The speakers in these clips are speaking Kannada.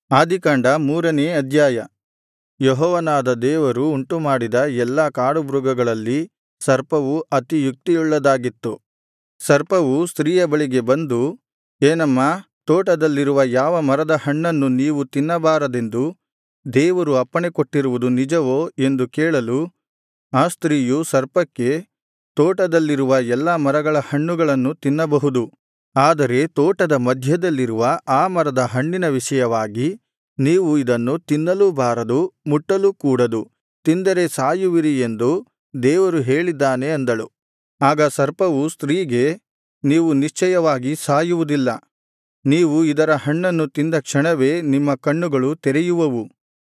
ಆದಿಕಾಂಡ ಮೂರನೇ ಅಧ್ಯಾಯ ಯೆಹೋವನಾದ ದೇವರು ಉಂಟುಮಾಡಿದ ಎಲ್ಲಾ ಕಾಡುಮೃಗಗಳಲ್ಲಿ ಸರ್ಪವು ಅತಿ ಯುಕ್ತಿಯುಳ್ಳದಾಗಿತ್ತು ಸರ್ಪವು ಸ್ತ್ರೀಯ ಬಳಿಗೆ ಬಂದು ಏನಮ್ಮಾ ತೋಟದಲ್ಲಿರುವ ಯಾವ ಮರದ ಹಣ್ಣನ್ನು ನೀವು ತಿನ್ನಬಾರದೆಂದು ದೇವರು ಅಪ್ಪಣೆಕೊಟ್ಟಿರುವುದು ನಿಜವೋ ಎಂದು ಕೇಳಲು ಆ ಸ್ತ್ರೀಯು ಸರ್ಪಕ್ಕೆ ತೋಟದಲ್ಲಿರುವ ಎಲ್ಲಾ ಮರಗಳ ಹಣ್ಣುಗಳನ್ನು ತಿನ್ನಬಹುದು ಆದರೆ ತೋಟದ ಮಧ್ಯದಲ್ಲಿರುವ ಆ ಮರದ ಹಣ್ಣಿನ ವಿಷಯವಾಗಿ ನೀವು ಇದನ್ನು ತಿನ್ನಲೂ ಬಾರದು ಮುಟ್ಟಲೂ ಕೂಡದು ತಿಂದರೆ ಸಾಯುವಿರಿ ಎಂದು ದೇವರು ಹೇಳಿದ್ದಾನೆ ಅಂದಳು ಆಗ ಸರ್ಪವು ಸ್ತ್ರೀಗೆ ನೀವು ನಿಶ್ಚಯವಾಗಿ ಸಾಯುವುದಿಲ್ಲ ನೀವು ಇದರ ಹಣ್ಣನ್ನು ತಿಂದ ಕ್ಷಣವೇ ನಿಮ್ಮ ಕಣ್ಣುಗಳು ತೆರೆಯುವವು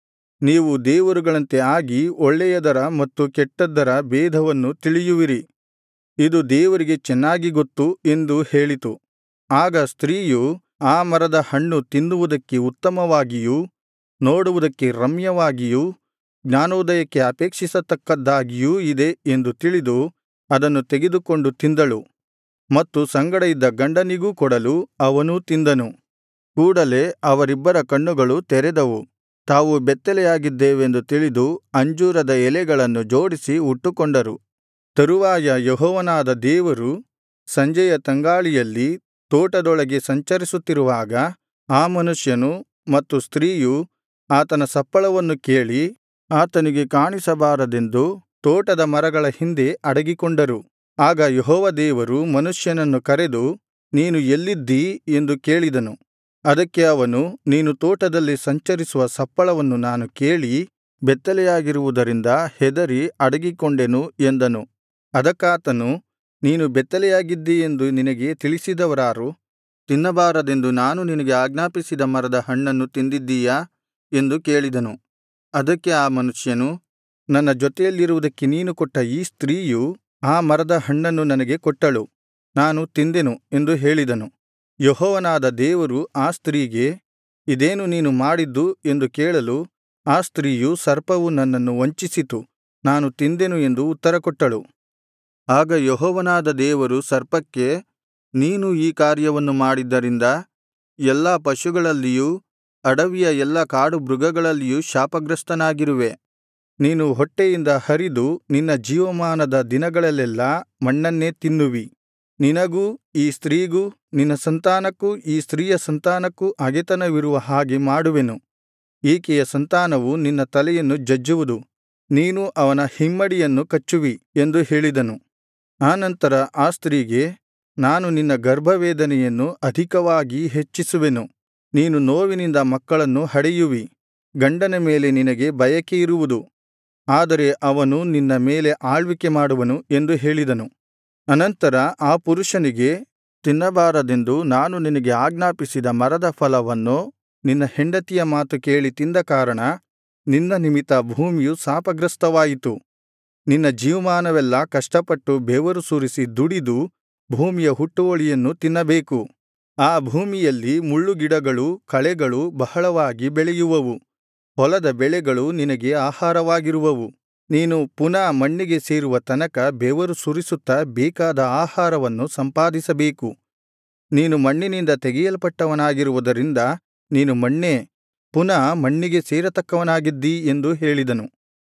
ನೀವು ದೇವರುಗಳಂತೆ ಆಗಿ ಒಳ್ಳೆಯದರ ಮತ್ತು ಕೆಟ್ಟದ್ದರ ಭೇದವನ್ನು ತಿಳಿಯುವಿರಿ ಇದು ದೇವರಿಗೆ ಚೆನ್ನಾಗಿ ಗೊತ್ತು ಎಂದು ಹೇಳಿತು ಆಗ ಸ್ತ್ರೀಯು ಆ ಮರದ ಹಣ್ಣು ತಿನ್ನುವುದಕ್ಕೆ ಉತ್ತಮವಾಗಿಯೂ ನೋಡುವುದಕ್ಕೆ ರಮ್ಯವಾಗಿಯೂ ಜ್ಞಾನೋದಯಕ್ಕೆ ಅಪೇಕ್ಷಿಸತಕ್ಕದ್ದಾಗಿಯೂ ಇದೆ ಎಂದು ತಿಳಿದು ಅದನ್ನು ತೆಗೆದುಕೊಂಡು ತಿಂದಳು ಮತ್ತು ಸಂಗಡ ಇದ್ದ ಗಂಡನಿಗೂ ಕೊಡಲು ಅವನೂ ತಿಂದನು ಕೂಡಲೆ ಅವರಿಬ್ಬರ ಕಣ್ಣುಗಳು ತೆರೆದವು ತಾವು ಬೆತ್ತಲೆಯಾಗಿದ್ದೇವೆಂದು ತಿಳಿದು ಅಂಜೂರದ ಎಲೆಗಳನ್ನು ಜೋಡಿಸಿ ಉಟ್ಟುಕೊಂಡರು ತರುವಾಯ ಯೆಹೋವನಾದ ದೇವರು ಸಂಜೆಯ ತಂಗಾಳಿಯಲ್ಲಿ ತೋಟದೊಳಗೆ ಸಂಚರಿಸುತ್ತಿರುವಾಗ ಆ ಮನುಷ್ಯನು ಮತ್ತು ಸ್ತ್ರೀಯು ಆತನ ಸಪ್ಪಳವನ್ನು ಕೇಳಿ ಆತನಿಗೆ ಕಾಣಿಸಬಾರದೆಂದು ತೋಟದ ಮರಗಳ ಹಿಂದೆ ಅಡಗಿಕೊಂಡರು ಆಗ ಯೆಹೋವ ದೇವರು ಮನುಷ್ಯನನ್ನು ಕರೆದು ನೀನು ಎಲ್ಲಿದ್ದೀ ಎಂದು ಕೇಳಿದನು ಅದಕ್ಕೆ ಅವನು ನೀನು ತೋಟದಲ್ಲಿ ಸಂಚರಿಸುವ ಸಪ್ಪಳವನ್ನು ನಾನು ಕೇಳಿ ಬೆತ್ತಲೆಯಾಗಿರುವುದರಿಂದ ಹೆದರಿ ಅಡಗಿಕೊಂಡೆನು ಎಂದನು ಅದಕ್ಕಾತನು ನೀನು ಬೆತ್ತಲೆಯಾಗಿದ್ದೀಯೆಂದು ನಿನಗೆ ತಿಳಿಸಿದವರಾರು ತಿನ್ನಬಾರದೆಂದು ನಾನು ನಿನಗೆ ಆಜ್ಞಾಪಿಸಿದ ಮರದ ಹಣ್ಣನ್ನು ತಿಂದಿದ್ದೀಯಾ ಎಂದು ಕೇಳಿದನು ಅದಕ್ಕೆ ಆ ಮನುಷ್ಯನು ನನ್ನ ಜೊತೆಯಲ್ಲಿರುವುದಕ್ಕೆ ನೀನು ಕೊಟ್ಟ ಈ ಸ್ತ್ರೀಯು ಆ ಮರದ ಹಣ್ಣನ್ನು ನನಗೆ ಕೊಟ್ಟಳು ನಾನು ತಿಂದೆನು ಎಂದು ಹೇಳಿದನು ಯೆಹೋವನಾದ ದೇವರು ಆ ಸ್ತ್ರೀಗೆ ಇದೇನು ನೀನು ಮಾಡಿದ್ದು ಎಂದು ಕೇಳಲು ಆ ಸ್ತ್ರೀಯು ಸರ್ಪವು ನನ್ನನ್ನು ವಂಚಿಸಿತು ನಾನು ತಿಂದೆನು ಎಂದು ಉತ್ತರಕೊಟ್ಟಳು ಆಗ ಯೆಹೋವನಾದ ದೇವರು ಸರ್ಪಕ್ಕೆ ನೀನು ಈ ಕಾರ್ಯವನ್ನು ಮಾಡಿದ್ದರಿಂದ ಎಲ್ಲಾ ಪಶುಗಳಲ್ಲಿಯೂ ಅಡವಿಯ ಎಲ್ಲಾ ಕಾಡು ಮೃಗಗಳಲ್ಲಿಯೂ ಶಾಪಗ್ರಸ್ತನಾಗಿರುವೆ ನೀನು ಹೊಟ್ಟೆಯಿಂದ ಹರಿದು ನಿನ್ನ ಜೀವಮಾನದ ದಿನಗಳಲ್ಲೆಲ್ಲಾ ಮಣ್ಣನ್ನೇ ತಿನ್ನುವಿ ನಿನಗೂ ಈ ಸ್ತ್ರೀಗೂ ನಿನ್ನ ಸಂತಾನಕ್ಕೂ ಈ ಸ್ತ್ರೀಯ ಸಂತಾನಕ್ಕೂ ಹಗೆತನವಿರುವ ಹಾಗೆ ಮಾಡುವೆನು ಈಕೆಯ ಸಂತಾನವು ನಿನ್ನ ತಲೆಯನ್ನು ಜಜ್ಜುವುದು ನೀನು ಅವನ ಹಿಮ್ಮಡಿಯನ್ನು ಕಚ್ಚುವಿ ಎಂದು ಹೇಳಿದನು ಆನಂತರ ಆ ಸ್ತ್ರೀಗೆ ನಾನು ನಿನ್ನ ಗರ್ಭವೇದನೆಯನ್ನು ಅಧಿಕವಾಗಿ ಹೆಚ್ಚಿಸುವೆನು ನೀನು ನೋವಿನಿಂದ ಮಕ್ಕಳನ್ನು ಹಡೆಯುವಿ ಗಂಡನ ಮೇಲೆ ನಿನಗೆ ಬಯಕೆಯಿರುವುದು ಆದರೆ ಅವನು ನಿನ್ನ ಮೇಲೆ ಆಳ್ವಿಕೆ ಮಾಡುವನು ಎಂದು ಹೇಳಿದನು ಅನಂತರ ಆ ಪುರುಷನಿಗೆ ತಿನ್ನಬಾರದೆಂದು ನಾನು ನಿನಗೆ ಆಜ್ಞಾಪಿಸಿದ ಮರದ ಫಲವನ್ನು ನಿನ್ನ ಹೆಂಡತಿಯ ಮಾತು ಕೇಳಿ ತಿಂದ ಕಾರಣ ನಿನ್ನ ನಿಮಿತ್ತ ಭೂಮಿಯು ಶಾಪಗ್ರಸ್ತವಾಯಿತು ನಿನ್ನ ಜೀವಮಾನವೆಲ್ಲಾ ಕಷ್ಟಪಟ್ಟು ಬೆವರು ಸುರಿಸಿ ದುಡಿದು ಭೂಮಿಯ ಹುಟ್ಟುವಳಿಯನ್ನು ತಿನ್ನಬೇಕು ಆ ಭೂಮಿಯಲ್ಲಿ ಮುಳ್ಳುಗಿಡಗಳೂ ಕಳೆಗಳು ಬಹಳವಾಗಿ ಬೆಳೆಯುವವು ಹೊಲದ ಬೆಳೆಗಳು ನಿನಗೆ ಆಹಾರವಾಗಿರುವವು ನೀನು ಪುನಃ ಮಣ್ಣಿಗೆ ಸೇರುವ ತನಕ ಬೆವರು ಸುರಿಸುತ್ತಾ ಬೇಕಾದ ಆಹಾರವನ್ನು ಸಂಪಾದಿಸಬೇಕು ನೀನು ಮಣ್ಣಿನಿಂದ ತೆಗೆಯಲ್ಪಟ್ಟವನಾಗಿರುವುದರಿಂದ ನೀನು ಮಣ್ಣೇ ಪುನಃ ಮಣ್ಣಿಗೆ ಸೇರತಕ್ಕವನಾಗಿದ್ದೀ ಎಂದು ಹೇಳಿದನು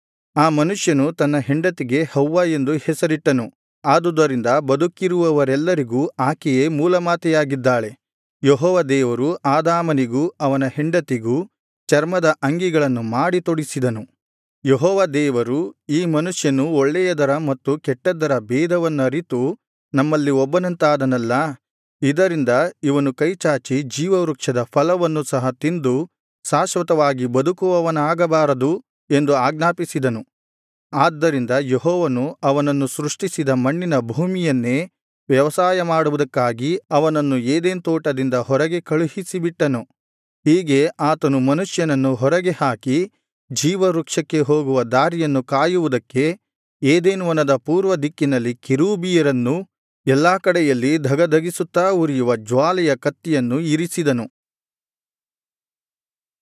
ಆ ಮನುಷ್ಯನು ತನ್ನ ಹೆಂಡತಿಗೆ ಹವ್ವ ಎಂದು ಹೆಸರಿಟ್ಟನು ಆದುದರಿಂದ ಬದುಕಿರುವವರೆಲ್ಲರಿಗೂ ಆಕೆಯೇ ಮೂಲಮಾತೆಯಾಗಿದ್ದಾಳೆ ಯೆಹೋವ ದೇವರು ಆದಾಮನಿಗೂ ಅವನ ಹೆಂಡತಿಗೂ ಚರ್ಮದ ಅಂಗಿಗಳನ್ನು ಮಾಡಿ ತೊಡಿಸಿದನು ಯೆಹೋವ ದೇವರು ಈ ಮನುಷ್ಯನು ಒಳ್ಳೆಯದರ ಮತ್ತು ಕೆಟ್ಟದ್ದರ ಭೇದವನ್ನರಿತು ನಮ್ಮಲ್ಲಿ ಒಬ್ಬನಂತಾದನಲ್ಲಾ ಇದರಿಂದ ಇವನು ಕೈಚಾಚಿ ಜೀವವೃಕ್ಷದ ಫಲವನ್ನು ಸಹ ತಿಂದು ಶಾಶ್ವತವಾಗಿ ಬದುಕುವವನಾಗಬಾರದು ಎಂದು ಆಜ್ಞಾಪಿಸಿದನು ಆದ್ದರಿಂದ ಯೆಹೋವನು ಅವನನ್ನು ಸೃಷ್ಟಿಸಿದ ಮಣ್ಣಿನ ಭೂಮಿಯನ್ನೇ ವ್ಯವಸಾಯ ಮಾಡುವುದಕ್ಕಾಗಿ ಅವನನ್ನು ಏದೆನ್ ತೋಟದಿಂದ ಹೊರಗೆ ಕಳುಹಿಸಿಬಿಟ್ಟನು ಹೀಗೆ ಆತನು ಮನುಷ್ಯನನ್ನು ಹೊರಗೆ ಹಾಕಿ ಜೀವವೃಕ್ಷಕ್ಕೆ ಹೋಗುವ ದಾರಿಯನ್ನು ಕಾಯುವುದಕ್ಕೆ ಏದೆನ್ ವನದ ಪೂರ್ವ ದಿಕ್ಕಿನಲ್ಲಿ ಕೆರೂಬಿಯರನ್ನೂ ಎಲ್ಲಾ ಕಡೆಯಲ್ಲಿ ಧಗಧಗಿಸುತ್ತಾ ಉರಿಯುವ ಜ್ವಾಲೆಯ ಕತ್ತಿಯನ್ನು ಇರಿಸಿದನು